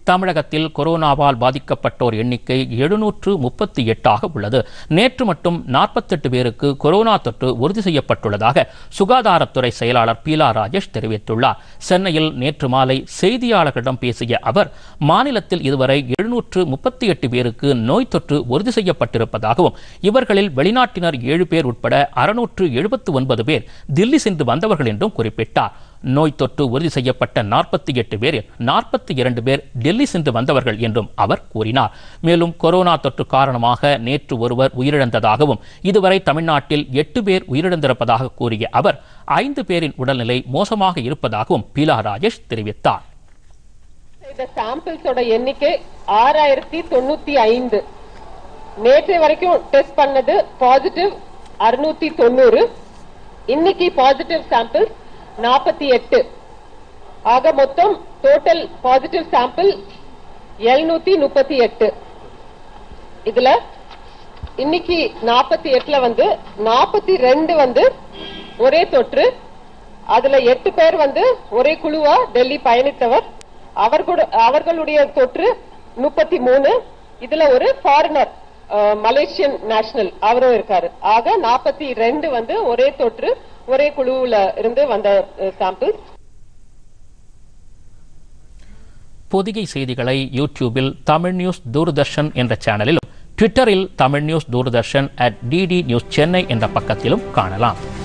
தமிழகத்தில் கொரோனாவால் பாதிக்கப்பட்டோர் எண்ணிக்கை எழுநூற்று முப்பத்தி எட்டாக உள்ளது நேற்று மட்டும் நாற்பத்தெட்டு பேருக்கு கொரோனா தொற்று உறுதி செய்யப்பட்டுள்ளதாக சுகாதாரத்துறை செயலாளர் பீலா ராஜேஷ் தெரிவித்துள்ளார் சென்னையில் நேற்று மாலை செய்தியாளர்களிடம் பேசிய அவர் மாநிலத்தில் இதுவரை எழுநூற்று முப்பத்தி எட்டு பேருக்கு நோய் தொற்று உறுதி செய்யப்பட்டிருப்பதாகவும் இவர்களில் வெளிநாட்டினர் ஏழு பேர் உட்பட அறுநூற்று எழுபத்து ஒன்பது பேர் தில்லி சென்று வந்தவர்கள் என்றும் குறிப்பிட்டார் நோய் தொற்று உறுதி செய்யப்பட்ட நாற்பத்தி எட்டு பேரில் நாற்பத்தி இரண்டு பேர் டெல்லி சென்று வந்தவர்கள் என்றும் அவர் கூறினார் மேலும் கொரோனா தொற்று காரணமாக நேற்று ஒருவர் உயிரிழந்ததாகவும் இதுவரை தமிழ்நாட்டில் எட்டு பேர் உயிரிழந்திருப்பதாக கூறிய அவர் ஐந்து பேரின் உடல்நிலை மோசமாக இருப்பதாகவும் பீலா ராஜேஷ் தெரிவித்தார் இந்த சாம்பிள்ஸோட எண்ணிக்கை ஆறாயிரத்தி தொண்ணூத்தி ஐந்து நேற்று வரைக்கும் டெஸ்ட் பண்ணது பாசிட்டிவ் அறுநூத்தி தொண்ணூறு இன்னைக்கு பாசிட்டிவ் சாம்பிள் நாற்பத்தி எட்டு ஆக மொத்தம் டோட்டல் பாசிட்டிவ் சாம்பிள் எழுநூத்தி முப்பத்தி எட்டு இதுல இன்னைக்கு நாற்பத்தி எட்டுல வந்து நாற்பத்தி ரெண்டு வந்து ஒரே தொற்று அதுல எட்டு பேர் வந்து ஒரே குழுவா டெல்லி பயணித்தவர் அவர்களோட அவர்களுடைய தொற்று முப்பத்தி மூணு இதுல ஒரு ஃபாரினர் மலேசியன் நேஷனல் அவரும் இருக்காரு ஆக நாற்பத்தி ரெண்டு வந்து ஒரே தொற்று ஒரே குழுவுல இருந்து வந்த சாம்பிள்ஸ் பொதிகை செய்திகளை யூடியூபில் தமிழ் நியூஸ் தூர்தர்ஷன் என்ற சேனலிலும் ட்விட்டரில் Tamil news Doordarshan at DD news Chennai என்ற பக்கத்திலும் காணலாம்